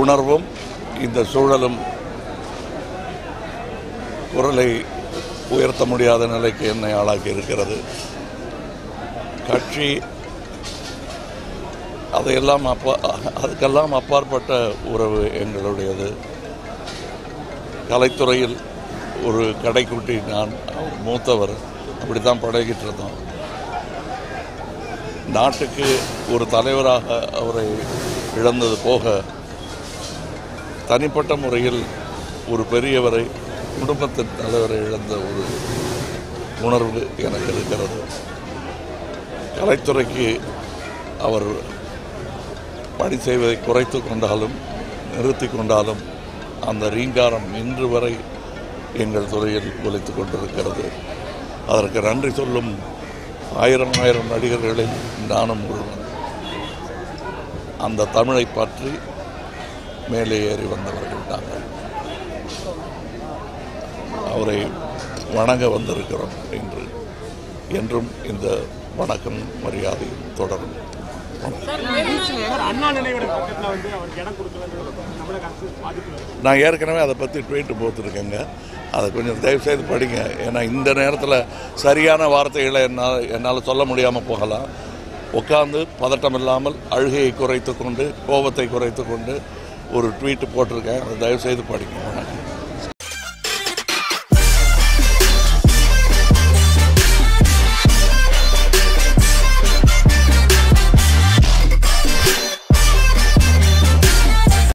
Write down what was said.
உணர்வும் இந்த சூழலும் குரலை உயர்த்த முடியாத நிலைக்கு என்னை ஆளாக்கி இருக்கிறது கட்சி அதையெல்லாம் அப்பா அதுக்கெல்லாம் அப்பாற்பட்ட உறவு எங்களுடையது கலைத்துறையில் ஒரு கடைக்குட்டி நான் அவர் மூத்தவர் அப்படி தான் பழகிட்டு இருந்தோம் நாட்டுக்கு ஒரு தலைவராக அவரை இழந்தது போக தனிப்பட்ட முறையில் ஒரு பெரியவரை குடும்பத்தின் தலைவரை இழந்த ஒரு உணர்வு எனக்கு இருக்கிறது கலைத்துறைக்கு அவர் பணி செய்வதை குறைத்து கொண்டாலும் நிறுத்தி கொண்டாலும் அந்த ரீங்காரம் இன்று வரை எங்கள் துறையில் ஒலித்து கொண்டிருக்கிறது அதற்கு நன்றி சொல்லும் ஆயிரம் ஆயிரம் நடிகர்களில் நானும் ஒருவன் அந்த தமிழை பற்றி மேலே ஏறி வந்தவர்கள் நாங்கள் அவரை வணங்க வந்திருக்கிறோம் இன்று என்றும் இந்த வணக்கம் மரியாதை தொடரும் சார் அண்ணா நினைவிடம் பக்கத்துல வந்து அவருக்கு இடம் கொடுக்கலன்றது தமிழக அரசு பாதிப்பு வருது. நான் ஏற்கனவே அதை பற்றி ட்வீட்டு போட்டுருக்கேங்க அதை கொஞ்சம் தயவுசெய்து படிங்க ஏன்னா இந்த நேரத்தில் சரியான வார்த்தைகளை என்னால் என்னால் சொல்ல முடியாமல் போகலாம் உட்கார்ந்து பதட்டம் இல்லாமல் அழுகையை குறைத்து கொண்டு கோபத்தை குறைத்து கொண்டு ஒரு ட்வீட் போட்டிருக்கேன் அதை தயவுசெய்து படிங்க